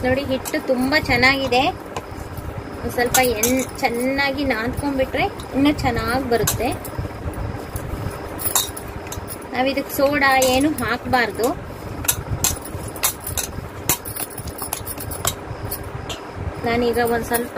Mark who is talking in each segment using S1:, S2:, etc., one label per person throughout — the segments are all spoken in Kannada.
S1: ನೋಡಿ ಹಿಟ್ಟು ತುಂಬಾ ಚೆನ್ನಾಗಿದೆ ಒಂದ್ ಸ್ವಲ್ಪ ಎಣ್ ಚೆನ್ನಾಗಿ ನಾದ್ಕೊಂಡ್ಬಿಟ್ರೆ ಇನ್ನೂ ಚೆನ್ನಾಗಿ ಬರುತ್ತೆ ನಾವ್ ಇದಕ್ಕೆ ಸೋಡಾ ಏನು ಹಾಕಬಾರ್ದು ನಾನೀಗ ಒಂದ್ ಸ್ವಲ್ಪ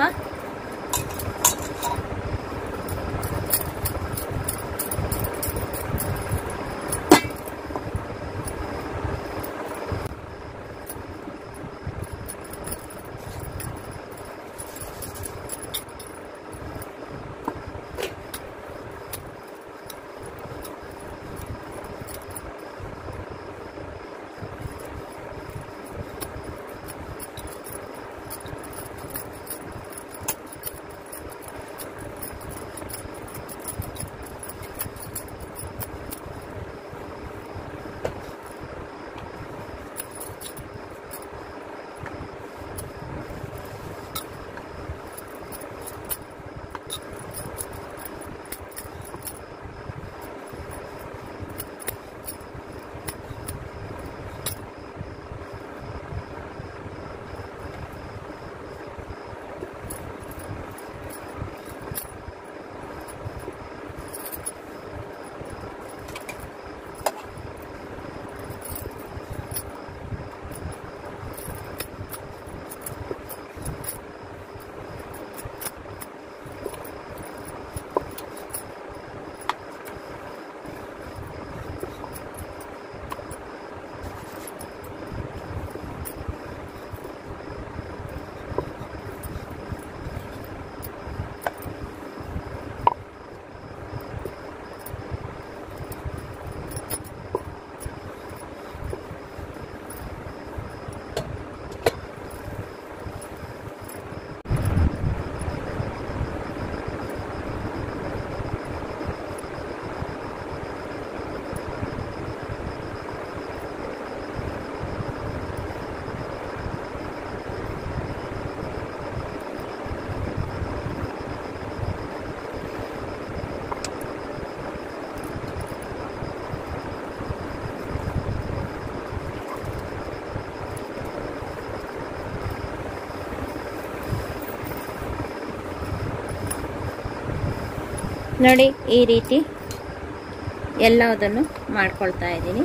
S1: ನೋಡಿ ಈ ರೀತಿ ಎಲ್ಲದನ್ನು ಮಾಡ್ಕೊಳ್ತಾ ಇದ್ದೀನಿ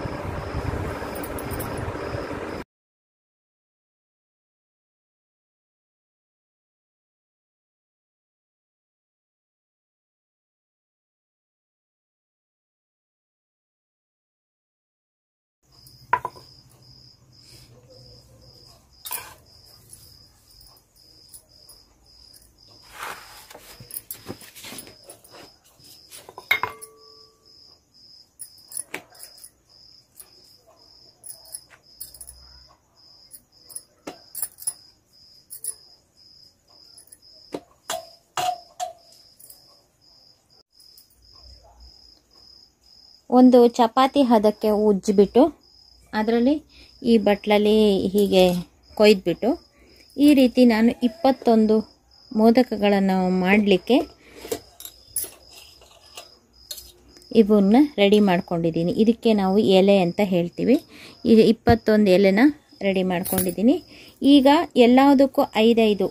S1: ಒಂದು ಚಪಾತಿ ಹದಕ್ಕೆ ಉಜ್ಜಿಬಿಟ್ಟು ಅದರಲ್ಲಿ ಈ ಬಟ್ಲಲ್ಲಿ ಹೀಗೆ ಕೊಯ್ದುಬಿಟ್ಟು ಈ ರೀತಿ ನಾನು ಇಪ್ಪತ್ತೊಂದು ಮೋದಕಗಳನ್ನು ಮಾಡಲಿಕ್ಕೆ ಇವನ್ನ ರೆಡಿ ಮಾಡ್ಕೊಂಡಿದ್ದೀನಿ ಇದಕ್ಕೆ ನಾವು ಎಲೆ ಅಂತ ಹೇಳ್ತೀವಿ ಈಗ ಇಪ್ಪತ್ತೊಂದು ಎಲೆನ ರೆಡಿ ಮಾಡ್ಕೊಂಡಿದ್ದೀನಿ ಈಗ ಎಲ್ಲದಕ್ಕೂ ಐದೈದು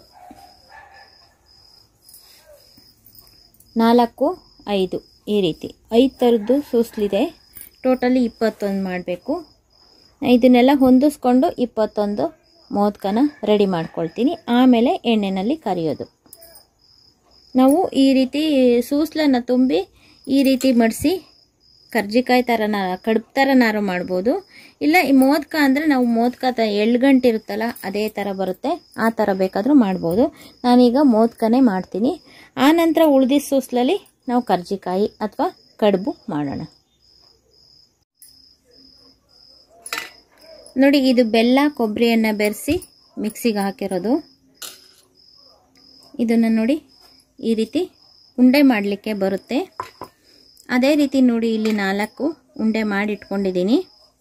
S1: ನಾಲ್ಕು ಐದು ಈ ರೀತಿ ಐದು ಥರದ್ದು ಸೂಸ್ಲಿದೆ ಟೋಟಲಿ ಇಪ್ಪತ್ತೊಂದು ಮಾಡಬೇಕು ಇದನ್ನೆಲ್ಲ ಹೊಂದಿಸ್ಕೊಂಡು ಇಪ್ಪತ್ತೊಂದು ಮೋದಕನ ರೆಡಿ ಮಾಡ್ಕೊಳ್ತೀನಿ ಆಮೇಲೆ ಎಣ್ಣೆನಲ್ಲಿ ಕರಿಯೋದು ನಾವು ಈ ರೀತಿ ಸೂಸ್ಲನ್ನು ತುಂಬಿ ಈ ರೀತಿ ಮಡಿಸಿ ಕರ್ಜಿಕಾಯಿ ಥರನ ಕಡುಬು ಥರನಾರು ಮಾಡ್ಬೋದು ಇಲ್ಲ ಈ ಮೋದಕ ಅಂದರೆ ನಾವು ಮೋದಕ ತ ಎಳ್ಗಂಟು ಇರುತ್ತಲ್ಲ ಅದೇ ಥರ ಬರುತ್ತೆ ಆ ಥರ ಬೇಕಾದರೂ ಮಾಡ್ಬೋದು ನಾನೀಗ ಮೋದಕನೇ ಮಾಡ್ತೀನಿ ಆನಂತರ ಉಳಿದಿದ್ದ ಸೂಸ್ಲಲ್ಲಿ ನಾವು ಕರ್ಜಿಕಾಯಿ ಅಥವಾ ಕಡುಬು ಮಾಡೋಣ ನೋಡಿ ಇದು ಬೆಲ್ಲ ಕೊಬ್ಬರಿಯನ್ನು ಬೆರೆಸಿ ಮಿಕ್ಸಿಗೆ ಹಾಕಿರೋದು ಇದನ್ನು ನೋಡಿ ಈ ರೀತಿ ಉಂಡೆ ಮಾಡಲಿಕ್ಕೆ ಬರುತ್ತೆ ಅದೇ ರೀತಿ ನೋಡಿ ಇಲ್ಲಿ ನಾಲ್ಕು ಉಂಡೆ ಮಾಡಿ ಇಟ್ಕೊಂಡಿದ್ದೀನಿ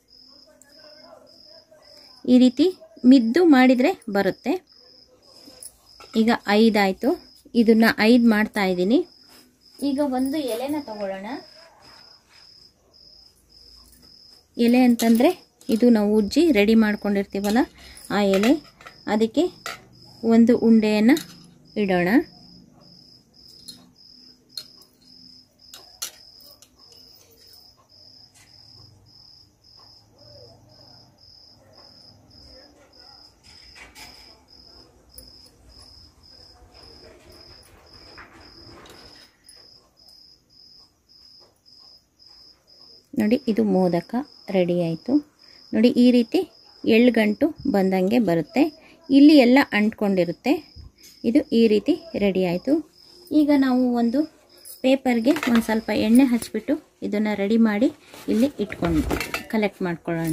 S1: ಈ ರೀತಿ ಮಿದ್ದು ಮಾಡಿದರೆ ಬರುತ್ತೆ ಈಗ ಐದಾಯಿತು ಇದನ್ನು ಐದು ಮಾಡ್ತಾ ಇದ್ದೀನಿ ಈಗ ಒಂದು ಎಲೆನ ತಗೊಳ್ಳೋಣ ಎಲೆ ಅಂತಂದರೆ ಇದು ನಾವು ಉಜ್ಜಿ ರೆಡಿ ಮಾಡ್ಕೊಂಡಿರ್ತೀವಲ್ಲ ಆ ಎಲೆ ಅದಕ್ಕೆ ಒಂದು ಉಂಡೆಯನ್ನು ಇಡೋಣ ನೋಡಿ ಇದು ಮೋದಕ ರೆಡಿ ಆಯಿತು ನೋಡಿ ಈ ರೀತಿ ಎಳ್ಳು ಗಂಟು ಬಂದಂಗೆ ಬರುತ್ತೆ ಇಲ್ಲಿ ಎಲ್ಲ ಅಂಟ್ಕೊಂಡಿರುತ್ತೆ ಇದು ಈ ರೀತಿ ರೆಡಿ ಆಯಿತು ಈಗ ನಾವು ಒಂದು ಪೇಪರ್ಗೆ ಒಂದು ಸ್ವಲ್ಪ ಎಣ್ಣೆ ಹಚ್ಬಿಟ್ಟು ಇದನ್ನು ರೆಡಿ ಮಾಡಿ ಇಲ್ಲಿ ಇಟ್ಕೊಂಡು ಕಲೆಕ್ಟ್ ಮಾಡ್ಕೊಳ್ಳೋಣ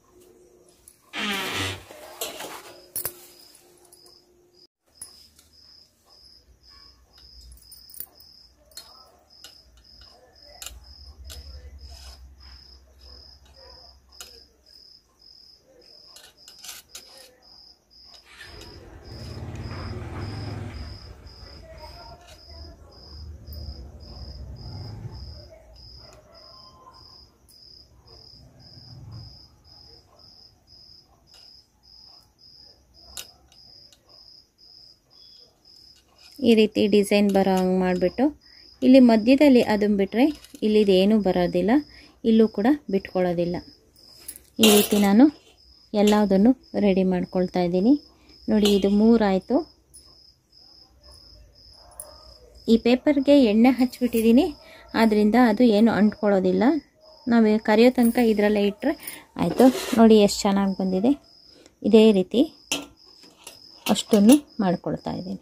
S1: ಈ ರೀತಿ ಡಿಸೈನ್ ಬರೋ ಹಂಗೆ ಮಾಡಿಬಿಟ್ಟು ಇಲ್ಲಿ ಮಧ್ಯದಲ್ಲಿ ಅದನ್ನು ಬಿಟ್ಟರೆ ಇಲ್ಲಿದೇನೂ ಬರೋದಿಲ್ಲ ಇಲ್ಲೂ ಕೂಡ ಬಿಟ್ಕೊಳ್ಳೋದಿಲ್ಲ ಈ ರೀತಿ ನಾನು ಎಲ್ಲದನ್ನು ರೆಡಿ ಮಾಡ್ಕೊಳ್ತಾ ಇದ್ದೀನಿ ನೋಡಿ ಇದು ಮೂರಾಯಿತು ಈ ಪೇಪರ್ಗೆ ಎಣ್ಣೆ ಹಚ್ಬಿಟ್ಟಿದ್ದೀನಿ ಆದ್ದರಿಂದ ಅದು ಏನು ಅಂಟ್ಕೊಳ್ಳೋದಿಲ್ಲ ನಾವು ಕರಿಯೋ ತನಕ ಇದರಲ್ಲೇ ಇಟ್ಟರೆ ಆಯಿತು ನೋಡಿ ಎಷ್ಟು ಚೆನ್ನಾಗಿ ಬಂದಿದೆ ಇದೇ ರೀತಿ ಅಷ್ಟನ್ನು ಮಾಡ್ಕೊಳ್ತಾ ಇದ್ದೀನಿ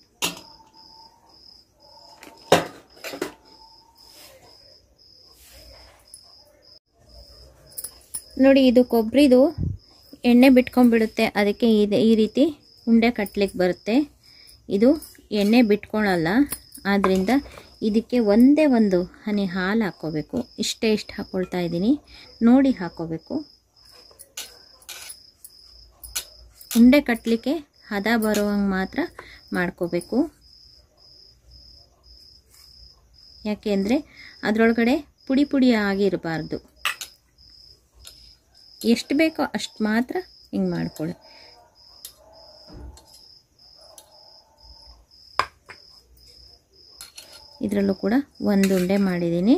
S1: ನೋಡಿ ಇದು ಕೊಬ್ಬರಿದು ಎಣ್ಣೆ ಬಿಟ್ಕೊಂಡ್ಬಿಡುತ್ತೆ ಅದಕ್ಕೆ ಇದೆ ಈ ರೀತಿ ಉಂಡೆ ಕಟ್ಲಿಕ್ಕೆ ಬರುತ್ತೆ ಇದು ಎಣ್ಣೆ ಬಿಟ್ಕೊಳ್ಳಲ್ಲ ಆದ್ದರಿಂದ ಇದಕ್ಕೆ ಒಂದೇ ಒಂದು ಹನಿ ಹಾಲು ಹಾಕ್ಕೋಬೇಕು ಇಷ್ಟೇ ಇಷ್ಟು ಹಾಕ್ಕೊಳ್ತಾ ಇದ್ದೀನಿ ನೋಡಿ ಹಾಕ್ಕೋಬೇಕು ಉಂಡೆ ಕಟ್ಟಲಿಕ್ಕೆ ಹದ ಬರುವಂಗೆ ಮಾತ್ರ ಮಾಡ್ಕೋಬೇಕು ಯಾಕೆಂದರೆ ಅದರೊಳಗಡೆ ಪುಡಿ ಪುಡಿ ಆಗಿರಬಾರ್ದು ಎಷ್ಟು ಬೇಕೋ ಅಷ್ಟು ಮಾತ್ರ ಹಿಂಗೆ ಮಾಡ್ಕೊಳ್ಳಿ ಇದರಲ್ಲೂ ಕೂಡ ಒಂದು ಉಂಡೆ ಮಾಡಿದ್ದೀನಿ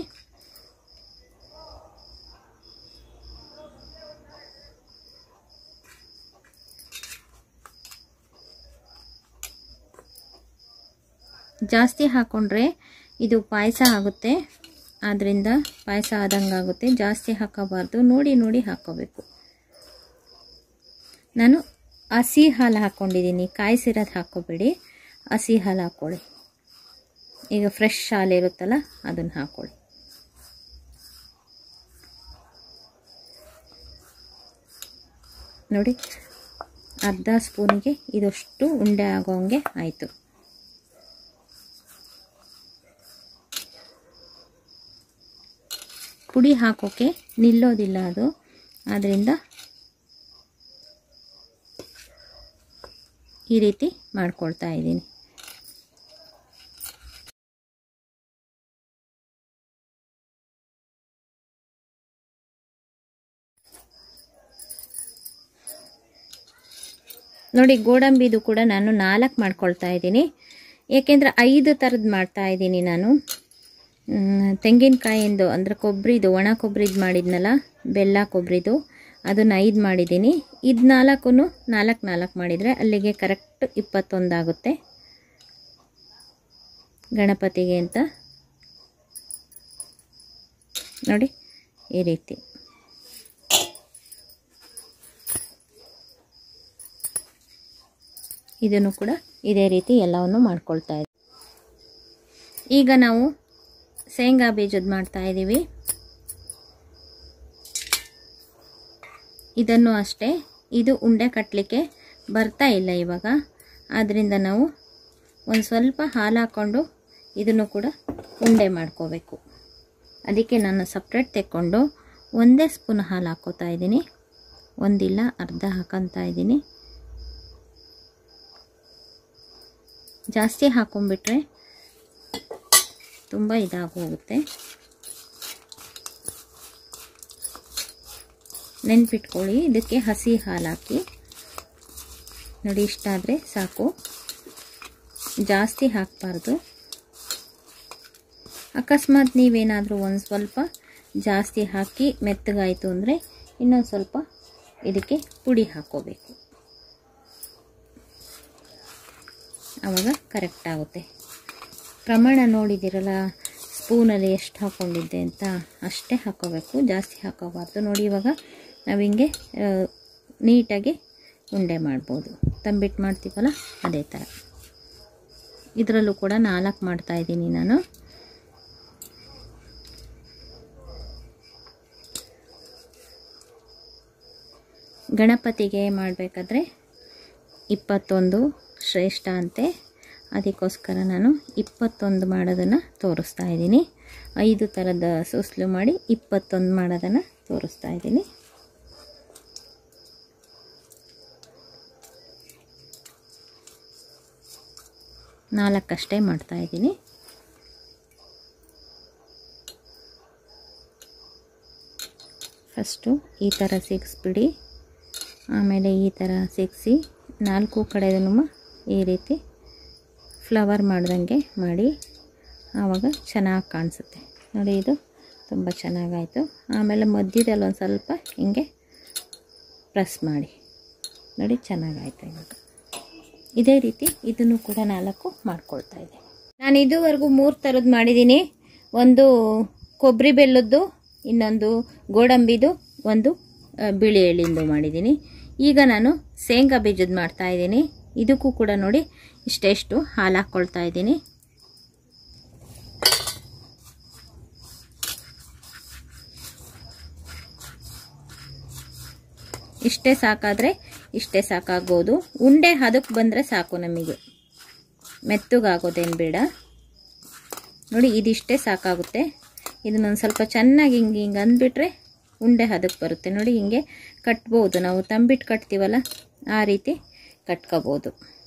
S1: ಜಾಸ್ತಿ ಹಾಕ್ಕೊಂಡ್ರೆ ಇದು ಪಾಯಸ ಆಗುತ್ತೆ ಆದ್ದರಿಂದ ಪಾಯಸ ಆದಂಗೆ ಆಗುತ್ತೆ ಜಾಸ್ತಿ ಹಾಕೋಬಾರ್ದು ನೋಡಿ ನೋಡಿ ಹಾಕ್ಕೋಬೇಕು ನಾನು ಹಸಿ ಹಾಲು ಹಾಕ್ಕೊಂಡಿದ್ದೀನಿ ಕಾಯಿಸಿರೋದು ಹಾಕ್ಕೋಬೇಡಿ ಹಸಿ ಹಾಲು ಹಾಕ್ಕೊಳ್ಳಿ ಈಗ ಫ್ರೆಶ್ ಹಾಲು ಇರುತ್ತಲ್ಲ ಅದನ್ನು ಹಾಕ್ಕೊಳ್ಳಿ ನೋಡಿ ಅರ್ಧ ಸ್ಪೂನಿಗೆ ಇದಷ್ಟು ಉಂಡೆ ಆಗೋಂಗೆ ಆಯಿತು ಪುಡಿ ಹಾಕೋಕ್ಕೆ ನಿಲ್ಲೋದಿಲ್ಲ ಅದು ಆದ್ದರಿಂದ ಈ ರೀತಿ ಮಾಡ್ಕೊಳ್ತಾ ಇದ್ದೀನಿ ನೋಡಿ ಗೋಡಂಬಿದು ಕೂಡ ನಾನು ನಾಲ್ಕು ಮಾಡ್ಕೊಳ್ತಾ ಇದ್ದೀನಿ ಏಕೆಂದರೆ ಐದು ಥರದ್ದು ಮಾಡ್ತಾ ಇದ್ದೀನಿ ನಾನು ತೆಂಗಿನಕಾಯಿಂದು ಅಂದರೆ ಕೊಬ್ಬರಿದು ಒಣ ಕೊಬ್ಬರಿದು ಮಾಡಿದ್ನಲ್ಲ ಬೆಲ್ಲ ಕೊಬ್ಬರಿದು ಅದನ್ನು ಐದು ಮಾಡಿದ್ದೀನಿ ಇದು ನಾಲ್ಕು ನಾಲ್ಕು ನಾಲ್ಕು ಮಾಡಿದರೆ ಅಲ್ಲಿಗೆ ಕರೆಕ್ಟ್ ಇಪ್ಪತ್ತೊಂದಾಗುತ್ತೆ ಗಣಪತಿಗೆ ಅಂತ ನೋಡಿ ಈ ರೀತಿ ಇದನ್ನು ಕೂಡ ಇದೇ ರೀತಿ ಎಲ್ಲವನ್ನು ಮಾಡ್ಕೊಳ್ತಾ ಇದ್ದೀವಿ ಈಗ ನಾವು ಶೇಂಗಾ ಬೀಜದ ಮಾಡ್ತಾ ಇದ್ದೀವಿ ಇದನ್ನು ಅಷ್ಟೇ ಇದು ಉಂಡೆ ಕಟ್ಟಲಿಕ್ಕೆ ಬರ್ತಾ ಇಲ್ಲ ಇವಾಗ ಆದ್ದರಿಂದ ನಾವು ಒಂದು ಸ್ವಲ್ಪ ಹಾಲು ಹಾಕ್ಕೊಂಡು ಇದನ್ನು ಕೂಡ ಉಂಡೆ ಮಾಡ್ಕೋಬೇಕು ಅದಕ್ಕೆ ನಾನು ಸಪ್ರೇಟ್ ತೆಕ್ಕೊಂಡು ಒಂದೇ ಸ್ಪೂನ್ ಹಾಲು ಹಾಕ್ಕೋತಾ ಇದ್ದೀನಿ ಒಂದಿಲ್ಲ ಅರ್ಧ ಹಾಕೊತಾ ಇದ್ದೀನಿ ಜಾಸ್ತಿ ಹಾಕೊಂಡ್ಬಿಟ್ರೆ ತುಂಬ ಇದಾಗೋಗುತ್ತೆ ನೆನ್ಪಿಟ್ಕೊಳ್ಳಿ ಇದಕ್ಕೆ ಹಸಿ ಹಾಲು ಹಾಕಿ ನೋಡಿ ಇಷ್ಟ ಆದರೆ ಸಾಕು ಜಾಸ್ತಿ ಹಾಕಬಾರ್ದು ಅಕಸ್ಮಾತ್ ನೀವೇನಾದರೂ ಒಂದು ಸ್ವಲ್ಪ ಜಾಸ್ತಿ ಹಾಕಿ ಮೆತ್ತಗಾಯಿತು ಅಂದರೆ ಇನ್ನೊಂದು ಸ್ವಲ್ಪ ಇದಕ್ಕೆ ಪುಡಿ ಹಾಕ್ಕೋಬೇಕು ಆವಾಗ ಕರೆಕ್ಟ್ ಆಗುತ್ತೆ ಪ್ರಮಾಣ ನೋಡಿದ್ದೀರಲ್ಲ ಸ್ಪೂನಲ್ಲಿ ಎಷ್ಟು ಹಾಕ್ಕೊಂಡಿದ್ದೆ ಅಂತ ಅಷ್ಟೇ ಹಾಕೋಬೇಕು ಜಾಸ್ತಿ ಹಾಕೋಬಾರ್ದು ನೋಡಿ ಇವಾಗ ನಾವು ಹಿಂಗೆ ಆ, ನೀಟಾಗಿ ಉಂಡೆ ಮಾಡ್ಬೋದು ತಂಬಿಟ್ಟು ಮಾಡ್ತೀವಲ್ಲ ಅದೇ ಥರ ಇದರಲ್ಲೂ ಕೂಡ ನಾಲ್ಕು ಮಾಡ್ತಾಯಿದ್ದೀನಿ ನಾನು ಗಣಪತಿಗೆ ಮಾಡಬೇಕಾದ್ರೆ ಇಪ್ಪತ್ತೊಂದು ಶ್ರೇಷ್ಠ ಅಂತೆ ಅದಕ್ಕೋಸ್ಕರ ನಾನು ಇಪ್ಪತ್ತೊಂದು ಮಾಡೋದನ್ನು ತೋರಿಸ್ತಾ ಇದ್ದೀನಿ ಐದು ಥರದ ಸೂಸ್ಲು ಮಾಡಿ ಇಪ್ಪತ್ತೊಂದು ಮಾಡೋದನ್ನು ತೋರಿಸ್ತಾ ಇದ್ದೀನಿ ನಾಲ್ಕಷ್ಟೇ ಮಾಡ್ತಾ ಇದ್ದೀನಿ ಫಸ್ಟು ಈ ಥರ ಸಿಗಿಸ್ಬಿಡಿ ಆಮೇಲೆ ಈ ಥರ ಸಿಗಿಸಿ ನಾಲ್ಕು ಕಡೆದೂ ಈ ರೀತಿ ಫ್ಲವರ್ ಮಾಡ್ದಂಗೆ ಮಾಡಿ ಆವಾಗ ಚೆನ್ನಾಗಿ ಕಾಣಿಸುತ್ತೆ ನೋಡಿ ಇದು ತುಂಬ ಚೆನ್ನಾಗಾಯಿತು ಆಮೇಲೆ ಮಧ್ಯದಲ್ಲಿ ಒಂದು ಸ್ವಲ್ಪ ಹಿಂಗೆ ಪ್ರೆಸ್ ಮಾಡಿ ನೋಡಿ ಚೆನ್ನಾಗಾಯ್ತು ಇವಾಗ ಇದೇ ರೀತಿ ಇದನ್ನು ಕೂಡ ನಾಲ್ಕು ಮಾಡ್ಕೊಳ್ತಾ ಇದ್ದೆ ನಾನು ಇದುವರೆಗೂ ಮೂರು ಥರದ್ದು ಮಾಡಿದ್ದೀನಿ ಒಂದು ಕೊಬ್ಬರಿ ಬೆಲ್ಲದ್ದು ಇನ್ನೊಂದು ಗೋಡಂಬಿದು ಒಂದು ಆ, ಬಿಳಿ ಎಳ್ಳಿಂದು ಮಾಡಿದ್ದೀನಿ ಈಗ ನಾನು ಶೇಂಗಾ ಬೀಜದ್ದು ಮಾಡ್ತಾ ಇದ್ದೀನಿ ಇದಕ್ಕೂ ಕೂಡ ನೋಡಿ ಇಷ್ಟೆಷ್ಟು ಹಾಲು ಹಾಕ್ಕೊಳ್ತಾ ಇದ್ದೀನಿ ಇಷ್ಟೇ ಸಾಕಾದರೆ ಇಷ್ಟೇ ಸಾಕಾಗ್ಬೋದು ಉಂಡೆ ಹದಕ್ಕೆ ಬಂದರೆ ಸಾಕು ನಮಗೆ ಮೆತ್ತಗಾಗೋದೇನು ಬೇಡ ನೋಡಿ ಇದಿಷ್ಟೇ ಸಾಕಾಗುತ್ತೆ ಇದನ್ನೊಂದು ಸ್ವಲ್ಪ ಚೆನ್ನಾಗಿ ಹಿಂಗೆ ಹಿಂಗೆ ಅಂದ್ಬಿಟ್ರೆ ಉಂಡೆ ಹದಕ್ಕೆ ಬರುತ್ತೆ ನೋಡಿ ಹಿಂಗೆ ಕಟ್ಬೋದು ನಾವು ತಂಬಿಟ್ಟು ಕಟ್ತೀವಲ್ಲ ಆ ರೀತಿ ಕಟ್ಕೋಬೋದು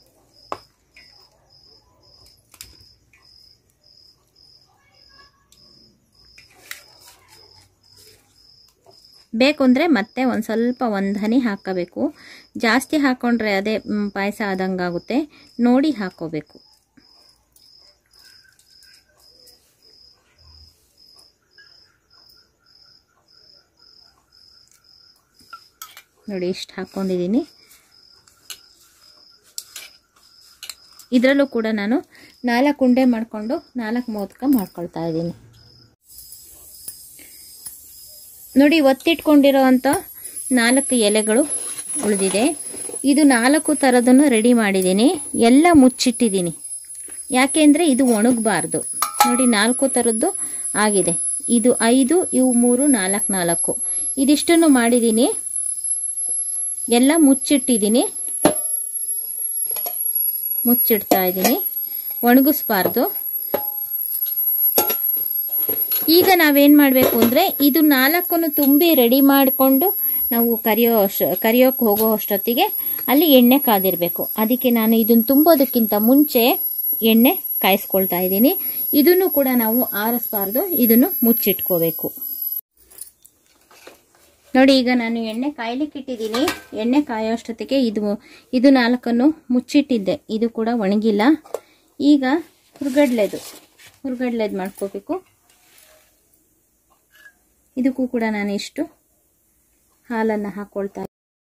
S1: ಬೇಕು ಅಂದರೆ ಮತ್ತೆ ಒಂದು ಸ್ವಲ್ಪ ಒಂದು ಹನಿ ಹಾಕೋಬೇಕು ಜಾಸ್ತಿ ಹಾಕ್ಕೊಂಡ್ರೆ ಅದೇ ಪಾಯಸ ಆದಂಗೆ ಆಗುತ್ತೆ ನೋಡಿ ಹಾಕ್ಕೋಬೇಕು ನೋಡಿ ಇಷ್ಟು ಹಾಕ್ಕೊಂಡಿದ್ದೀನಿ ಇದರಲ್ಲೂ ಕೂಡ ನಾನು ನಾಲ್ಕು ಉಂಡೆ ಮಾಡಿಕೊಂಡು ನಾಲ್ಕು ಮೋದಕ ಮಾಡ್ಕೊಳ್ತಾ ಇದ್ದೀನಿ ನೋಡಿ ಒತ್ತಿಟ್ಕೊಂಡಿರೋ ಅಂಥ ನಾಲ್ಕು ಎಲೆಗಳು ಉಳಿದಿದೆ ಇದು ನಾಲ್ಕು ಥರದನ್ನು ರೆಡಿ ಮಾಡಿದ್ದೀನಿ ಎಲ್ಲ ಮುಚ್ಚಿಟ್ಟಿದ್ದೀನಿ ಯಾಕೆಂದರೆ ಇದು ಒಣಗಬಾರ್ದು ನೋಡಿ ನಾಲ್ಕು ಥರದ್ದು ಆಗಿದೆ ಇದು ಐದು ಇವು ಮೂರು ನಾಲ್ಕು ನಾಲ್ಕು ಇದಿಷ್ಟನ್ನು ಮಾಡಿದ್ದೀನಿ ಎಲ್ಲ ಮುಚ್ಚಿಟ್ಟಿದ್ದೀನಿ ಮುಚ್ಚಿಡ್ತಾ ಇದ್ದೀನಿ ಒಣಗಿಸ್ಬಾರ್ದು ಈಗ ನಾವೇನು ಮಾಡಬೇಕು ಅಂದರೆ ಇದು ನಾಲ್ಕನ್ನು ತುಂಬಿ ರೆಡಿ ಮಾಡಿಕೊಂಡು ನಾವು ಕರಿಯೋ ಅಷ್ಟ ಕರಿಯೋಕ್ಕೆ ಹೋಗೋ ಅಷ್ಟೊತ್ತಿಗೆ ಅಲ್ಲಿ ಎಣ್ಣೆ ಕಾದಿರಬೇಕು ಅದಕ್ಕೆ ನಾನು ಇದನ್ನು ತುಂಬೋದಕ್ಕಿಂತ ಮುಂಚೆ ಎಣ್ಣೆ ಕಾಯಿಸ್ಕೊಳ್ತಾ ಇದ್ದೀನಿ ಇದನ್ನು ಕೂಡ ನಾವು ಆರಿಸ್ಬಾರ್ದು ಇದನ್ನು ಮುಚ್ಚಿಟ್ಕೋಬೇಕು ನೋಡಿ ಈಗ ನಾನು ಎಣ್ಣೆ ಕಾಯ್ಲಿಕ್ಕೆ ಇಟ್ಟಿದ್ದೀನಿ ಎಣ್ಣೆ ಕಾಯೋ ಅಷ್ಟೊತ್ತಿಗೆ ಇದು ಇದು ನಾಲ್ಕನ್ನು ಮುಚ್ಚಿಟ್ಟಿದ್ದೆ ಇದು ಕೂಡ ಒಣಗಿಲ್ಲ ಈಗ ಹುರ್ಗಡ್ಲೆದು ಹುರ್ಗಡ್ಲೆದು ಮಾಡ್ಕೋಬೇಕು ಇದಕ್ಕೂ ಕೂಡ ನಾನು ಇಷ್ಟು ಹಾಲನ್ನು ಹಾಕ್ಕೊಳ್ತಾ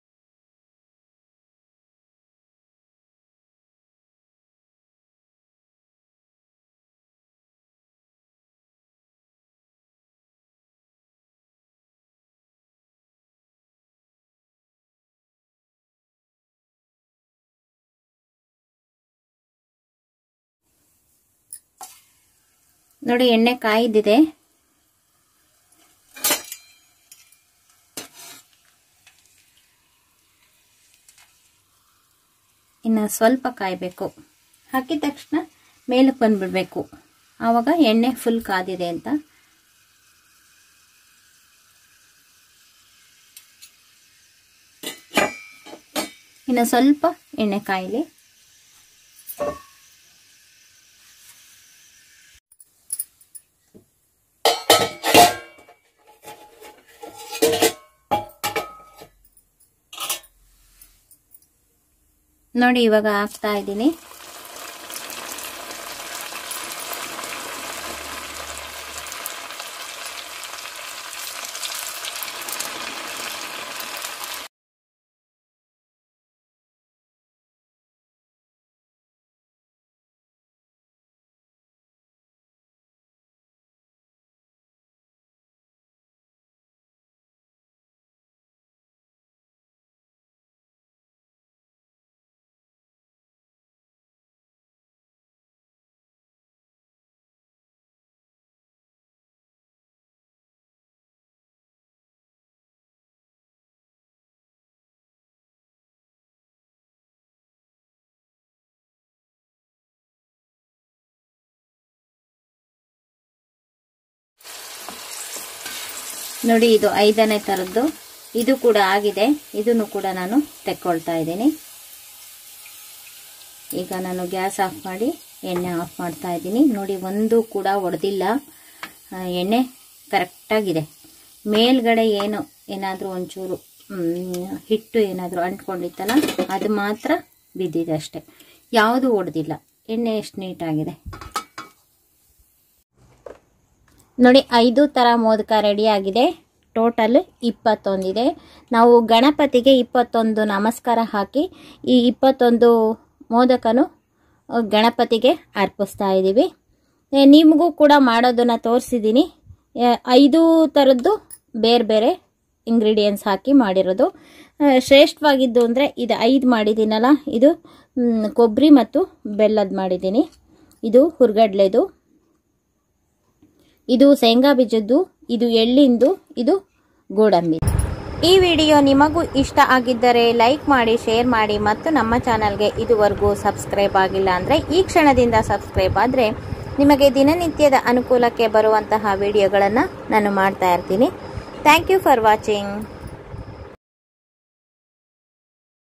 S1: ನೋಡಿ ಎಣ್ಣೆ ಕಾಯ್ದಿದೆ ಇನ್ನು ಸ್ವಲ್ಪ ಕಾಯಬೇಕು ಹಾಕಿದ ತಕ್ಷಣ ಮೇಲಕ್ಕೆ ಬಂದುಬಿಡಬೇಕು ಆವಾಗ ಎಣ್ಣೆ ಫುಲ್ ಕಾದಿದೆ ಅಂತ ಇನ್ನು ಸ್ವಲ್ಪ ಎಣ್ಣೆ ಕಾಯಲಿ ನೋಡಿ ಇವಾಗ ಹಾಕ್ತಾ ಇದ್ದೀನಿ ನೋಡಿ ಇದು ಐದನೇ ಥರದ್ದು ಇದು ಕೂಡ ಆಗಿದೆ ಇದನ್ನು ಕೂಡ ನಾನು ತೆಕ್ಕೊಳ್ತಾ ಇದ್ದೀನಿ ಈಗ ನಾನು ಗ್ಯಾಸ್ ಆಫ್ ಮಾಡಿ ಎಣ್ಣೆ ಆಫ್ ಮಾಡ್ತಾ ಇದ್ದೀನಿ ನೋಡಿ ಒಂದು ಕೂಡ ಒಡೆದಿಲ್ಲ ಎಣ್ಣೆ ಕರೆಕ್ಟಾಗಿದೆ ಮೇಲ್ಗಡೆ ಏನು ಏನಾದರೂ ಒಂಚೂರು ಮ್, ಹಿಟ್ಟು ಏನಾದರೂ ಅಂಟ್ಕೊಂಡಿತ್ತಲ್ಲ ಅದು ಮಾತ್ರ ಬಿದ್ದಿದೆ ಅಷ್ಟೆ ಯಾವುದು ಒಡೆದಿಲ್ಲ ಎಣ್ಣೆ ಎಷ್ಟು ನೀಟಾಗಿದೆ ನೋಡಿ ಐದು ಥರ ಮೋದಕ ರೆಡಿ ಆಗಿದೆ ಟೋಟಲ್ ಇಪ್ಪತ್ತೊಂದಿದೆ ನಾವು ಗಣಪತಿಗೆ ಇಪ್ಪತ್ತೊಂದು ನಮಸ್ಕಾರ ಹಾಕಿ ಈ ಇಪ್ಪತ್ತೊಂದು ಮೋದಕನು ಅ, ಗಣಪತಿಗೆ ಅರ್ಪಿಸ್ತಾ ಇದ್ದೀವಿ ಎ, ನಿಮಗೂ ಕೂಡ ಮಾಡೋದನ್ನು ತೋರಿಸಿದ್ದೀನಿ ಐದು ಥರದ್ದು ಬೇರೆ ಬೇರೆ ಇಂಗ್ರೀಡಿಯೆಂಟ್ಸ್ ಹಾಕಿ ಮಾಡಿರೋದು ಆ, ಶ್ರೇಷ್ಠವಾಗಿದ್ದು ಅಂದರೆ ಇದು ಐದು ಮಾಡಿದ್ದೀನಲ್ಲ ಇದು ಮ್, ಕೊಬ್ಬರಿ ಮತ್ತು ಬೆಲ್ಲದ ಮಾಡಿದ್ದೀನಿ ಇದು ಹುರ್ಗಡ್ಲೆದು ಇದು ಶೇಂಗಾ ಬೀಜದ್ದು ಇದು ಎಳ್ಳಿಂದು ಇದು ಗೋಡಂಬಿ ಈ ವಿಡಿಯೋ ನಿಮಗೂ ಇಷ್ಟ ಆಗಿದ್ದರೆ ಲೈಕ್ ಮಾಡಿ ಶೇರ್ ಮಾಡಿ ಮತ್ತು ನಮ್ಮ ಚಾನಲ್ಗೆ ಇದುವರೆಗೂ ಸಬ್ಸ್ಕ್ರೈಬ್ ಆಗಿಲ್ಲ ಅಂದರೆ ಈ ಕ್ಷಣದಿಂದ ಸಬ್ಸ್ಕ್ರೈಬ್ ಆದರೆ ನಿಮಗೆ ದಿನನಿತ್ಯದ ಅನುಕೂಲಕ್ಕೆ ಬರುವಂತಹ ವಿಡಿಯೋಗಳನ್ನು ನಾನು ಮಾಡ್ತಾ ಇರ್ತೀನಿ ಥ್ಯಾಂಕ್ ಯು ಫಾರ್ ವಾಚಿಂಗ್